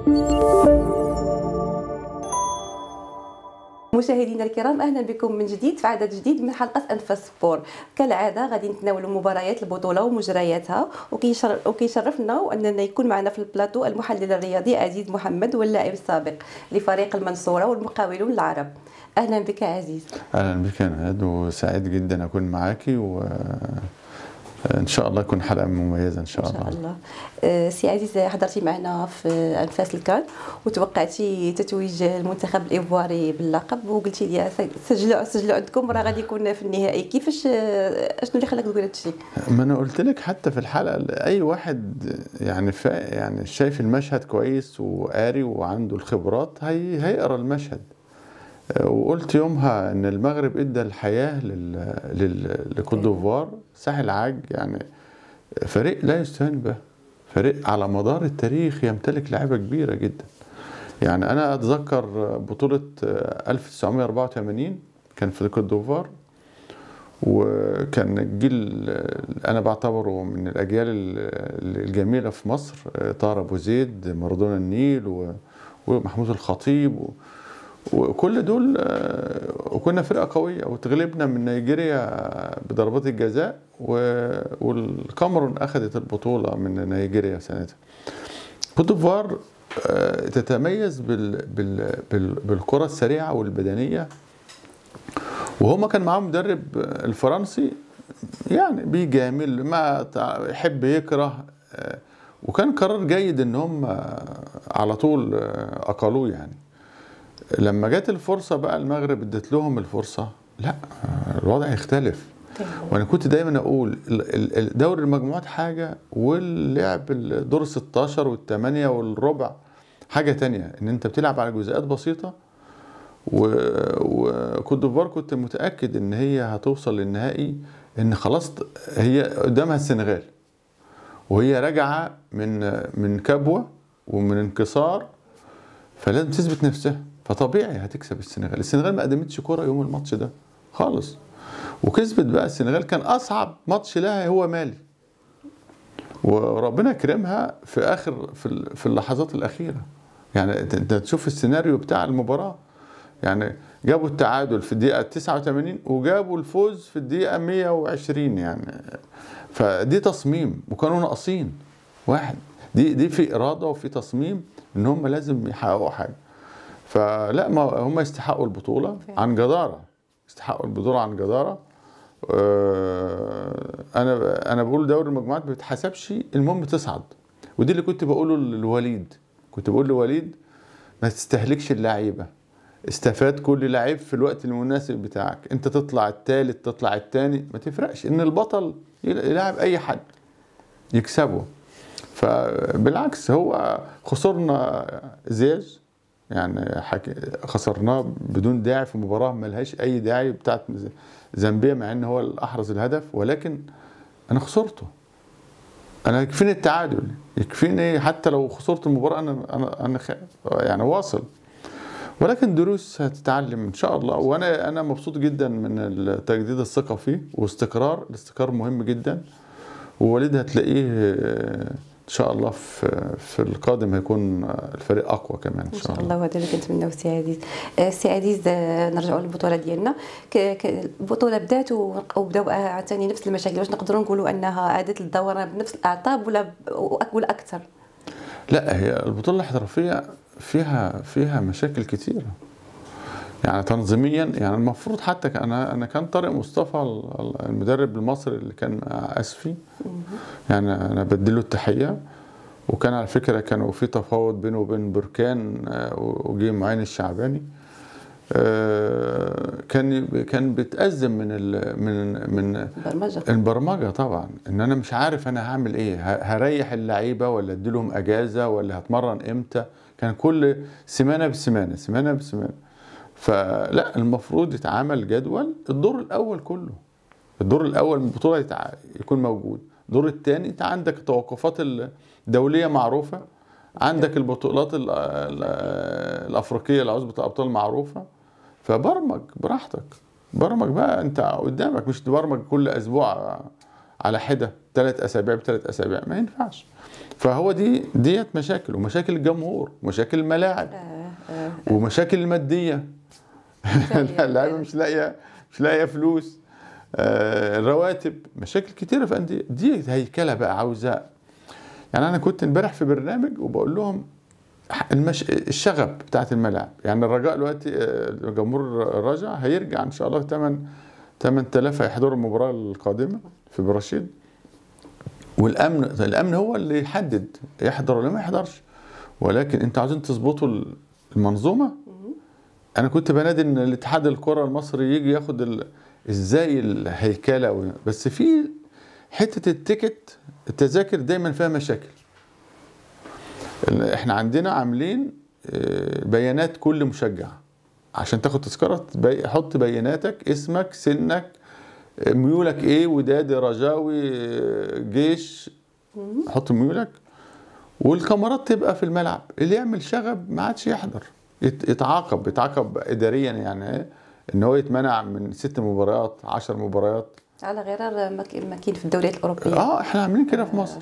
مشاهدينا الكرام اهلا بكم من جديد في عدد جديد من حلقه انفاس سبور كالعاده غادي نتناولوا مباريات البطوله ومجرياتها وكيشرفنا اننا يكون معنا في البلاطو المحلل الرياضي عزيز محمد واللاعب السابق لفريق المنصوره والمقاولون العرب اهلا بك عزيز اهلا بك نهاد وسعيد جدا اكون معاكي و ان شاء الله تكون حلقه مميزه ان شاء الله ان شاء الله أه، سي عزيز حضرتي معنا في انفاس الكان وتوقعتي تتويج المنتخب الايفواري باللقب وقلتي لي سجلوا سجلوا عندكم راه غادي يكون في النهائي كيفاش أه، شنو اللي خلاك تقول هذا الشيء ما انا قلت لك حتى في الحلقه اي واحد يعني فا يعني شايف المشهد كويس وقاري وعنده الخبرات هي هيقرا المشهد وقلت يومها ان المغرب ادى الحياه لكوت ديفوار ساحل عاج يعني فريق لا يستهان به فريق على مدار التاريخ يمتلك لعيبه كبيره جدا يعني انا اتذكر بطوله 1984 كان في كوت ديفوار وكان الجيل انا بعتبره من الاجيال الجميله في مصر طاهر ابو زيد مارادونا النيل ومحمود الخطيب و وكل دول وكنا فرقه قويه وتغلبنا من نيجيريا بضربات الجزاء والكاميرون اخذت البطوله من نيجيريا ساعتها كوت ديفوار تتميز بال بال بال بالكره السريعه والبدنيه وهما كان معاهم مدرب الفرنسي يعني بيجامل ما يحب يكره وكان قرار جيد ان هم على طول اقالوه يعني لما جت الفرصه بقى المغرب ادت لهم الفرصه لا الوضع يختلف وانا كنت دايما اقول دوري المجموعات حاجه واللعب دور ال 16 والثمانيه والربع حاجه تانية ان انت بتلعب على جزئيات بسيطه وكوت ديفوار كنت متاكد ان هي هتوصل للنهائي ان خلاص هي قدامها السنغال وهي راجعه من من كبوه ومن انكسار فلازم تثبت نفسها فطبيعي هتكسب السنغال السنغال ما قدمتش كوره يوم الماتش ده خالص وكسبت بقى السنغال كان اصعب ماتش لها هو مالي وربنا كرمها في اخر في في اللحظات الاخيره يعني انت تشوف السيناريو بتاع المباراه يعني جابوا التعادل في الدقيقه 89 وجابوا الفوز في الدقيقه 120 يعني فدي تصميم وكانوا ناقصين واحد دي دي في اراده وفي تصميم ان هم لازم يحققوا حاجه فلا ما هم يستحقوا البطوله عن جداره يستحقوا البطوله عن جداره انا انا بقول دوري المجموعات ما بيتحسبش المهم تصعد ودي اللي كنت بقوله للوليد كنت بقول لوليد ما تستهلكش اللعيبه استفاد كل لعيب في الوقت المناسب بتاعك انت تطلع الثالث تطلع الثاني ما تفرقش ان البطل يلعب اي حد يكسبه فبالعكس هو خسرنا زياج يعني حكي خسرناه بدون داعي في مباراه ملهاش اي داعي بتاعت زامبيا مع ان هو الاحرز الهدف ولكن انا خسرته انا يكفيني التعادل يكفيني حتى لو خسرت المباراه انا انا انا يعني واصل ولكن دروس هتتعلم ان شاء الله وانا انا مبسوط جدا من تجديد الثقه فيه واستقرار الاستقرار مهم جدا ووليد هتلاقيه ان شاء الله في في القادم هيكون الفريق اقوى كمان ان شاء, إن شاء الله وهذا اللي كنتمناو سي عزيز سي عزيز نرجعوا للبطوله ديالنا البطوله بدات وبداو عاوتاني نفس المشاكل واش نقدروا نقولوا انها عادت للدوران بنفس الاعطاب ولا ولا اكثر لا هي البطوله الاحترافيه فيها فيها مشاكل كثيره يعني تنظيميا يعني المفروض حتى انا انا كان طارق مصطفى المدرب المصري اللي كان اسفي يعني انا بديله التحيه وكان على فكره كانوا في تفاوض بينه وبين بركان وجه معين الشعباني كان كان بيتأزم من ال من من البرمجه البرمجه طبعا ان انا مش عارف انا هعمل ايه هريح اللعيبه ولا ادي لهم اجازه ولا هتمرن امتى كان كل سمانه بسمانه سمانه بسمانه فلا المفروض يتعمل جدول الدور الاول كله الدور الاول من البطوله يتع... يكون موجود الدور الثاني انت عندك التوقفات الدوليه معروفه عندك البطولات ال ال الافريقيه العصبه الابطال معروفه فبرمج براحتك برمج بقى انت قدامك مش تبرمج كل اسبوع على حده ثلاث اسابيع بثلاث اسابيع ما ينفعش فهو دي ديت مشاكل ومشاكل الجمهور ومشاكل الملاعب آه، آه. ومشاكل الماديه اللعيبه مش لاقيه مش لاقيه فلوس آه، الرواتب مشاكل كتيره في انديه دي هيكله بقى عاوزه يعني انا كنت امبارح في برنامج وبقول لهم المش... الشغب بتاعت الملاعب يعني الرجاء دلوقتي آه، جمهور الرجاء هيرجع ان شاء الله 8 8000 هيحضروا المباراه القادمه في برشيد والامن الامن هو اللي يحدد يحضر ولا ما يحضرش ولكن انتوا عاوزين تظبطوا المنظومه انا كنت بنادي ان الاتحاد الكره المصري يجي ياخد ال... ازاي الهيكله و... بس في حته التيكت التذاكر دايما فيها مشاكل ال- احنا عندنا عاملين آه، بيانات كل مشجع عشان تاخد تذكره بي... حط بياناتك اسمك سنك آه، ميولك ايه ودادي رجاوي آه، جيش حط ميولك والكاميرات تبقى في الملعب اللي يعمل شغب ما عادش يحضر يت- يتعاقب يتعاقب اداريا يعني إيه؟ ان هو يتمنع من ست مباريات عشر مباريات على غرار ما كاين- ما كاين في الدوريات الاوروبيه اه احنا عاملين كده في مصر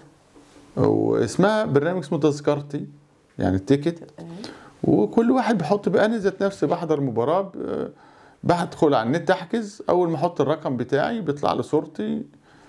واسمها برنامج اسمه تذكرتي يعني التيكت وكل واحد بيحط بقى انا ذات نفسي بحضر مباراه ب- بدخل على النت احجز اول ما احط الرقم بتاعي بيطلع لي صورتي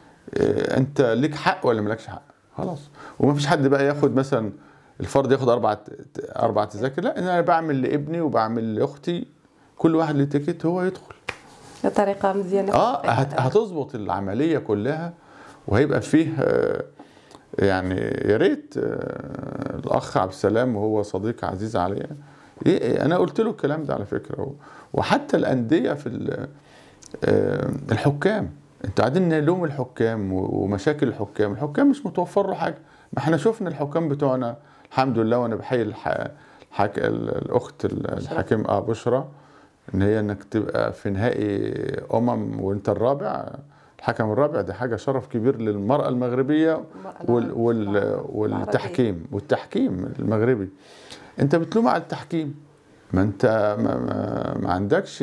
آه، انت ليك حق ولا مالكش حق خلاص ومفيش حد بقى ياخد مثلا الفرد ياخد اربع ت- اربع تذاكر لا انا بعمل لابني وبعمل لاختي كل واحد له تيكت هو يدخل طريقه مزيانه اه هت- هتظبط العمليه كلها وهيبقى فيه آه، يعني يا ريت آه، الاخ عبد السلام وهو صديق عزيز عليا إيه انا قلت له الكلام ده على فكره و- وحتى الانديه في ال- آه، الحكام انتوا قاعدين نلوم الحكام و- ومشاكل الحكام الحكام مش متوفر له حاجه ما احنا شفنا الحكام بتوعنا الحمد لله وانا بحيي الح... الحك... ال- الاخت ال- الحكيم اه بشرى ان هي انك تبقى في نهائي امم وانت الرابع الحكم الرابع ده حاجه شرف كبير للمراه المغربيه وال وال والتحكيم والتحكيم المغربي انت بتلوم على التحكيم ما انت ما, ما, ما عندكش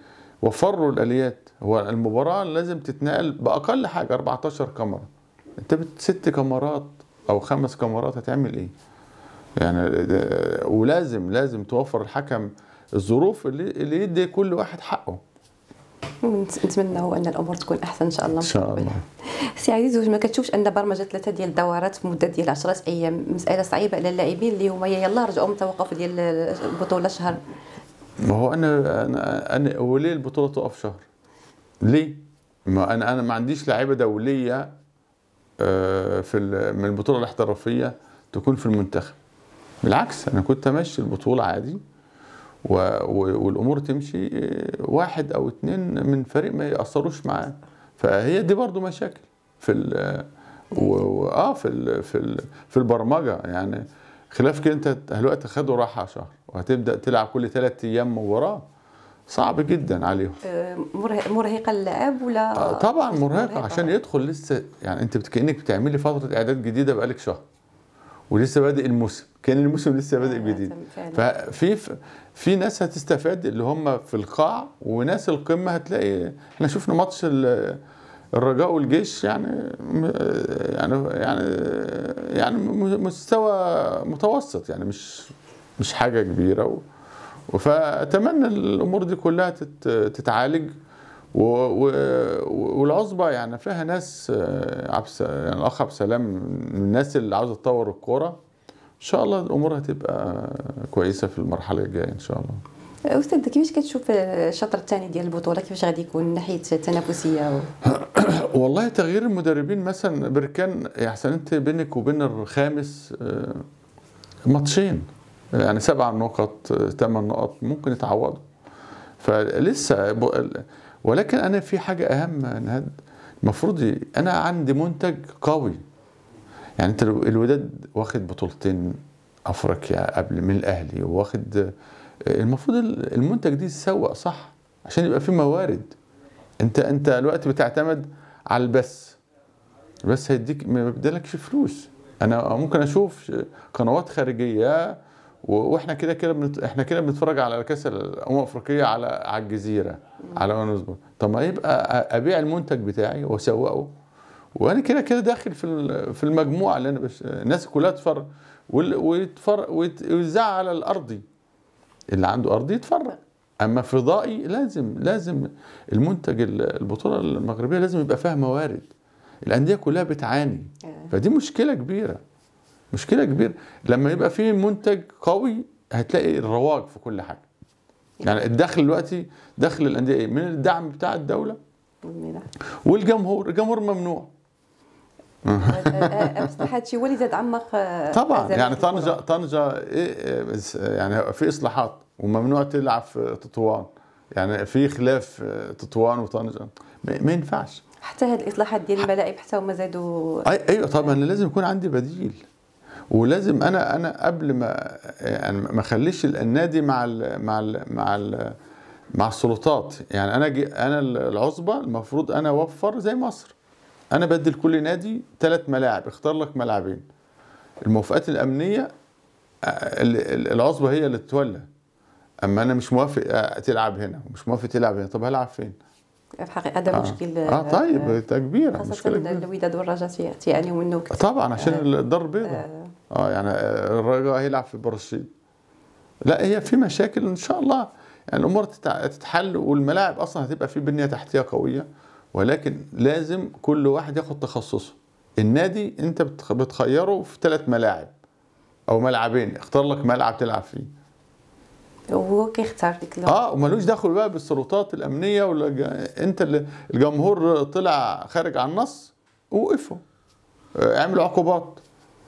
وفروا الاليات هو المباراه لازم تتنقل باقل حاجه 14 كاميرا انت بت ست كاميرات او خمس كاميرات هتعمل ايه يعني ده- ولازم لازم توفر الحكم الظروف اللي, اللي يدي كل واحد حقه ونت- نتمنوا ان الامور تكون احسن ان شاء الله ان شاء الله سي عزيز واش ما كتشوفش ان برمجه ثلاثه ديال الدورات في مده ديال 10 ايام مساله صعيبه على اللاعبين اللي هما يلا رجعوا من التوقف ديال البطوله شهر ما هو انا انا انا وليه البطوله تقف شهر؟ ليه؟ ما انا انا ما عنديش لعيبه دوليه آه، في ال- من البطوله الاحترافيه تكون في المنتخب بالعكس انا كنت امشي البطوله عادي و... و... والامور تمشي آه، واحد او اتنين من فريق ما ياثروش معاه فهي دي برضو مشاكل في ال... و... و... اه في ال... في ال... في البرمجه يعني خلاف كده انت دلوقتي خدوا راحه شهر وهتبدا تلعب كل ثلاث ايام مباراه صعب جدا عليهم آه، مرهق- مرهقه للاعب ولا آه، طبعا مرهقه عشان يدخل لسه يعني انت بت- كانك بتعملي فتره اعداد جديده بقالك شهر ولسه بادئ الموسم كان الموسم لسه بادئ جديد فعلا. ففي في ناس هتستفاد اللي هم في القاع وناس القمه هتلاقي احنا شفنا ماتش ال- الرجاء والجيش يعني م- يعني يعني يعني م- مستوى متوسط يعني مش مش حاجه كبيره و فاتمنى الامور دي كلها تت- تتعالج و- و- والعصبه يعني فيها ناس آه، عبد الس- يعني الاخ عبد السلام من الناس اللي عاوزه تطور الكوره ان شاء الله الامور هتبقى كويسه في المرحله الجايه ان شاء الله استاذ كيفاش كتشوف الشطر الثاني ديال البطوله كيفاش غادي يكون من ناحيه التنافسيه و... والله تغيير المدربين مثلا بركان يحسن انت بينك وبين الخامس آه، ماتشين يعني سبع نقط آه، ثمان نقط ممكن يتعوضوا فلسه ب- ولكن انا في حاجه اهم نهاد المفروض ي- انا عندي منتج قوي يعني انت لو- الوداد واخد بطولتين افريقيا قبل من الاهلي واخد آه، المفروض المنتج دي يتسوق صح عشان يبقى في موارد انت انت الوقت بتعتمد على البث بس هيديك ما بيديلكش فلوس انا ممكن اشوف قنوات خارجيه و- واحنا كده كده بنت... احنا كده بنتفرج على كاس الامم الافريقيه على على الجزيره على ونسبة طب ما يبقى أ- ابيع المنتج بتاعي واسوقه وانا كده كده داخل في ال- في المجموعه اللي انا بش... الناس كلها تتفرج وال- ويتفرج ويتذاع على الارضي اللي عنده ارضي يتفرج اما فضائي لازم لازم المنتج ال- البطوله المغربيه لازم يبقى فيها موارد الانديه كلها بتعاني آه. فدي مشكله كبيره مشكله كبيره لما يبقى في منتج قوي هتلاقي الرواج في كل حاجه يعني الدخل دلوقتي دخل الانديه ايه من الدعم بتاع الدوله جميلة. والجمهور الجمهور ممنوع آه، آه، بصح هادشي هو اللي زاد عمق آه، طبعا أزمات يعني الكرة. طنجه طنجه إيه إيه بس يعني في اصلاحات وممنوع تلعب في تطوان يعني في خلاف في تطوان وطنجه ما ما ينفعش حتى هاد الاصلاحات ديال الملاعب حتى هما زادوا أي- ايوه طبعا لازم يكون عندي بديل ولازم انا انا قبل ما يعني ما اخليش النادي مع ال مع ال مع ال مع السلطات يعني انا جي انا العصبه المفروض انا اوفر زي مصر انا بدي لكل نادي ثلاث ملاعب اختار لك ملعبين الموافقات الامنيه آه، ال- ال- العصبه هي اللي تتولى اما انا مش موافق آه، تلعب هنا ومش موافق تلعب هنا طب هلعب فين في الحقيقه هذا اه, مشكل آه طيب ده كبيره خاصه مشكله كبيره الوداد والرجاء تي- تيعانيوا منه كثير طبعا عشان الدار البيضاء آه، اه يعني آه، الرجاء هيلعب في برشيد لا هي في مشاكل ان شاء الله يعني الامور تتع- تتحل والملاعب اصلا هتبقى في بنيه تحتيه قويه ولكن لازم كل واحد ياخد تخصصه النادي انت بتخ- بتخيره في ثلاث ملاعب او ملعبين اختار لك ملعب تلعب فيه وهو كيختار ديك اللعبة. اه ومالوش دخل بقى بالسلطات الامنيه ولا جا- انت اللي الجمهور طلع خارج عن النص وقفوا آه، اعملوا عقوبات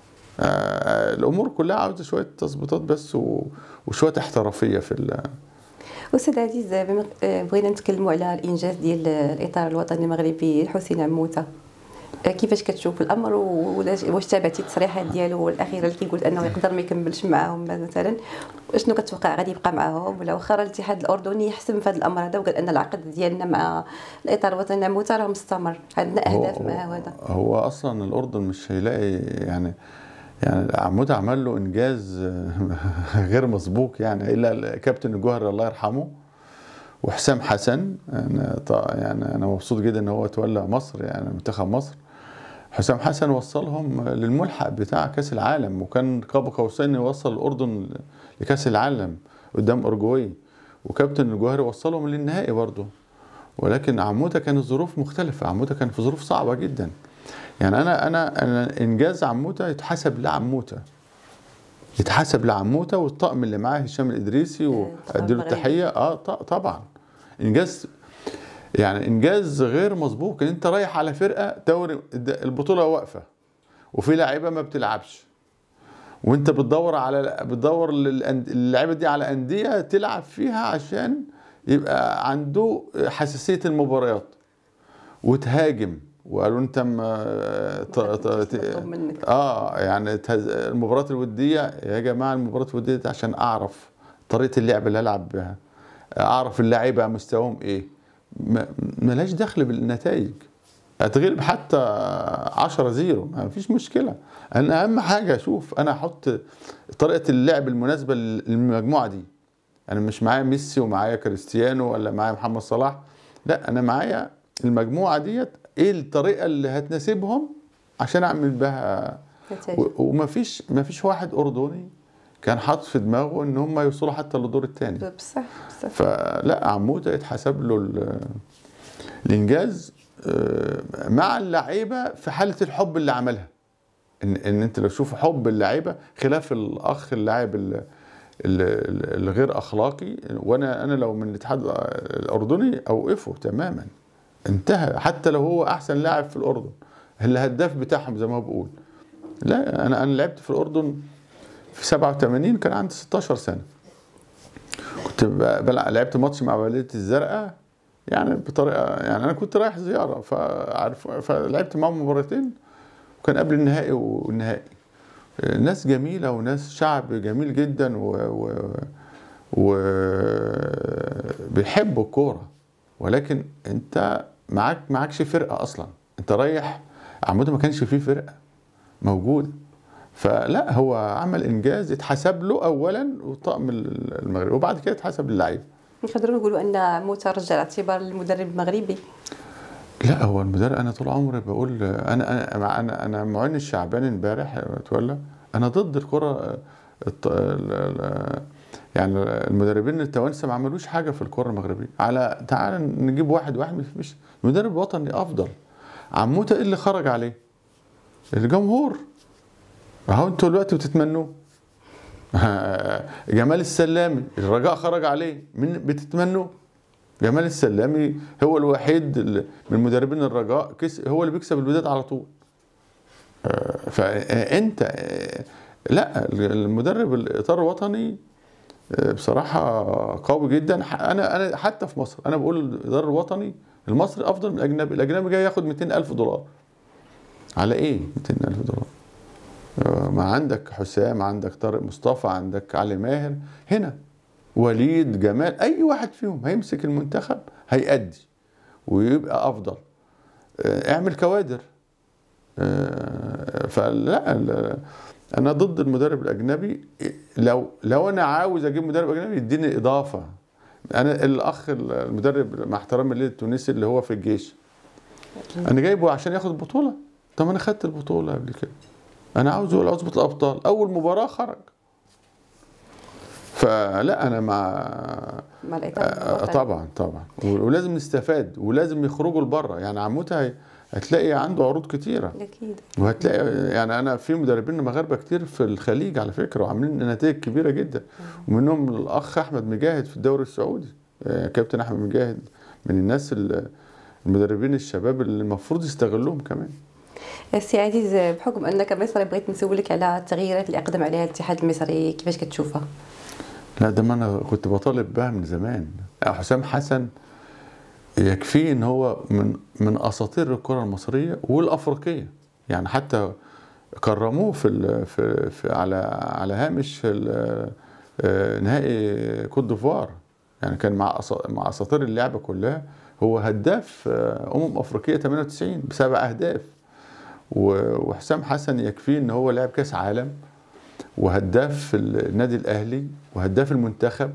آه، الامور كلها عاوزه شويه تظبيطات بس و- وشويه احترافيه في ال- استاذ عزيز بما آه، بغينا نتكلموا على الانجاز ديال الاطار الوطني المغربي حسين عموته آه، كيفاش كتشوف الامر و- ولا- واش تابعتي التصريحات ديالو الاخيره اللي كيقول انه يقدر ما يكملش معاهم مثلا شنو كتوقع غادي يبقى معاهم ولا واخا راه الاتحاد الاردني يحسم في هذا الامر هذا وقال ان العقد ديالنا مع الاطار الوطني عموته راه مستمر عندنا اهداف هو- معاه وهذا هو اصلا الاردن مش هيلاقي يعني يعني عمود عمل له انجاز غير مسبوق يعني الا الكابتن الجوهري الله يرحمه وحسام حسن انا ط- يعني انا مبسوط جدا ان هو تولى مصر يعني منتخب مصر حسام حسن وصلهم للملحق بتاع كاس العالم وكان قاب قوسين يوصل الاردن لكاس العالم قدام اورجواي وكابتن الجوهري وصلهم للنهائي برضه ولكن عموته كان الظروف مختلفه عموته كان في ظروف صعبه جدا يعني انا انا انا انجاز عموته يتحسب لعموته يتحسب لعموته والطقم اللي معاه هشام الادريسي وادي له المغربي. التحيه اه ط- طبعا انجاز يعني انجاز غير مسبوق ان انت رايح على فرقه دوري الد- البطوله واقفه وفي لاعيبه ما بتلعبش وانت بتدور على بتدور للأند- اللعيبه دي على انديه تلعب فيها عشان يبقى عنده حساسيه المباريات وتهاجم وقالوا انت ما ت- ت- ت- مطلوب منك. اه يعني تهز- المباريات الوديه يا جماعه المباريات الوديه دي عشان اعرف طريقه اللعب اللي العب بها اعرف اللعيبه مستواهم ايه ما- ملاش دخل بالنتائج هتغلب حتى 10 زيرو ما فيش مشكله انا اهم حاجه اشوف انا احط طريقه اللعب المناسبه للمجموعه دي انا مش معايا ميسي ومعايا كريستيانو ولا معايا محمد صلاح لا انا معايا المجموعه ديت ايه الطريقه اللي هتناسبهم عشان اعمل بها نتائج. و- ومفيش مفيش واحد اردني كان حاطط في دماغه ان هم يوصلوا حتى للدور الثاني بصح بصح فلا عموته يتحسب له ال- الانجاز آه، مع اللعيبه في حاله الحب اللي عملها ان ان انت لو تشوف حب اللعيبه خلاف الاخ اللاعب ال- ال- الغير اخلاقي وانا انا لو من الاتحاد الاردني اوقفه تماما انتهى حتى لو هو احسن لاعب في الاردن الهداف بتاعهم زي ما هو بقول لا انا انا لعبت في الاردن في 87 كان عندي 16 سنه كنت ب- بلعب لعبت ماتش مع بلديه الزرقاء يعني بطريقه يعني انا كنت رايح زياره فعارف فلعبت معاهم مباراتين وكان قبل النهائي والنهائي ناس جميله وناس شعب جميل جدا و, و, و بيحبوا الكوره ولكن انت معاك معكش فرقه اصلا انت رايح عمود ما كانش فيه فرقه موجوده فلا هو عمل انجاز يتحسب له اولا وطقم المغرب وبعد كده يتحسب للعيب نقدروا نقولوا ان موتا رجع الاعتبار للمدرب المغربي لا هو المدرب انا طول عمري بقول انا انا انا انا معين الشعباني امبارح تولى انا ضد الكره الط- ال- ال- يعني المدربين التوانسه ما عملوش حاجه في الكره المغربيه على تعال نجيب واحد واحد مش مدرب وطني افضل عموته ايه اللي خرج عليه الجمهور اهو انتوا دلوقتي بتتمنوه جمال السلامي الرجاء خرج عليه من بتتمنوه جمال السلامي هو الوحيد اللي- من مدربين الرجاء كس هو اللي بيكسب الوداد على طول آه، فانت آه، لا المدرب الاطار الوطني آه، بصراحه قوي جدا ح- انا انا حتى في مصر انا بقول الاداره الوطني المصري افضل من الاجنبي الاجنبي جاي ياخد 200 الف دولار على ايه 200 الف دولار آه، ما عندك حسام عندك طارق مصطفى عندك علي ماهر هنا وليد جمال اي واحد فيهم هيمسك المنتخب هيأدي ويبقى افضل آه، اعمل كوادر آه، فلا ال- انا ضد المدرب الاجنبي لو لو انا عاوز اجيب مدرب اجنبي يديني اضافه انا الاخ المدرب مع احترامي ليه التونسي اللي هو في الجيش انا جايبه عشان ياخد البطوله طب انا خدت البطوله قبل كده انا عاوزه عزبة الابطال اول مباراه خرج فلا انا مع مع الإطار آه، الوطني. طبعا طبعا ولازم نستفاد ولازم يخرجوا لبره يعني عموته هي- هتلاقي عنده عروض كتيره اكيد وهتلاقي يعني انا في مدربين مغاربه كتير في الخليج على فكره وعاملين نتائج كبيره جدا ومنهم الاخ احمد مجاهد في الدوري السعودي آه، كابتن احمد مجاهد من الناس ال- المدربين الشباب اللي المفروض يستغلوهم كمان سي عزيز بحكم انك مصري بغيت نسولك على التغييرات اللي اقدم عليها الاتحاد المصري كيفاش كتشوفها لا ده ما انا كنت بطالب بها من زمان حسام حسن يكفيه ان هو من من اساطير الكره المصريه والافريقيه يعني حتى كرموه في ال في, في على على هامش ال- آه، نهائي كوت ديفوار يعني كان مع أسا- مع اساطير اللعبه كلها هو هداف آه، امم افريقيه 98 بسبع اهداف و- وحسام حسن يكفيه ان هو لعب كاس عالم وهداف في النادي الاهلي وهداف المنتخب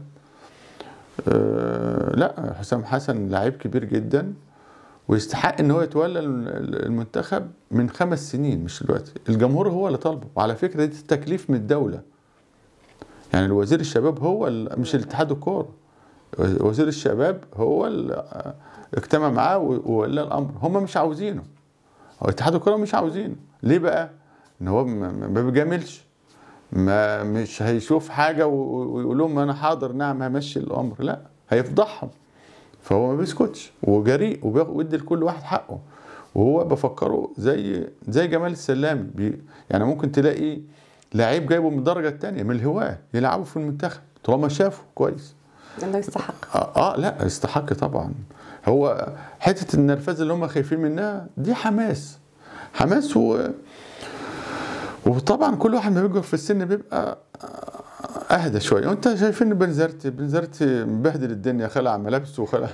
آه، لا حسام حسن لعيب كبير جدا ويستحق ان هو يتولى ال- المنتخب من خمس سنين مش دلوقتي الجمهور هو اللي طالبه وعلى فكره دي تكليف من الدوله يعني الوزير الشباب هو ال- مش الاتحاد الكوره وزير الشباب هو اللي اجتمع معاه و- وولى الامر هم مش عاوزينه هو اتحاد الكوره مش عاوزينه ليه بقى ان هو ما ما بيجاملش ما مش هيشوف حاجه و- ويقول لهم انا حاضر نعم همشي الامر لا هيفضحهم فهو ما بيسكتش وجريء وبياخد- ويدي لكل واحد حقه وهو بفكره زي زي جمال السلامي بي يعني ممكن تلاقي لعيب جايبه من الدرجه الثانيه من الهواه يلعبوا في المنتخب طالما شافه كويس لانه يستحق اه, آه لا يستحق طبعا هو حته النرفزه اللي هم خايفين منها دي حماس حماس و وطبعا كل واحد ما بيكبر في السن بيبقى اهدى شويه وانت شايفين بنزرتي بنزرتي مبهدل الدنيا خلع ملابسه وخلع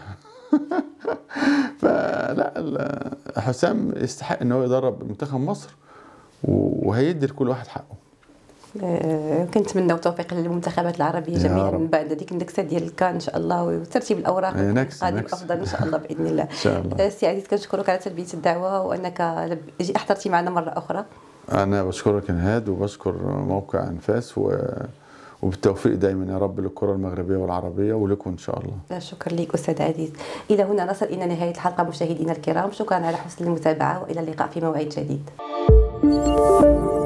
فلا ال- حسام يستحق ان هو يدرب منتخب مصر و- وهيدي لكل واحد حقه آه، كنتمناو التوفيق للمنتخبات العربيه يا جميعا رب. من بعد هذيك النكسه ديال الكان ان شاء الله وترتيب الاوراق إيه، نكسة، القادم نكسة. افضل ان شاء الله باذن الله ان شاء الله آه، سي عزيز كنشكرك على تلبيه الدعوه وانك لب- جي- احضرتي معنا مره اخرى انا بشكرك يا نهاد وبشكر موقع انفاس و... وبالتوفيق دايما يا رب للكره المغربيه والعربيه ولكم ان شاء الله لا شكر لك استاذ عزيز الى هنا نصل الى نهايه الحلقه مشاهدينا الكرام شكرا على حسن المتابعه والى اللقاء في موعد جديد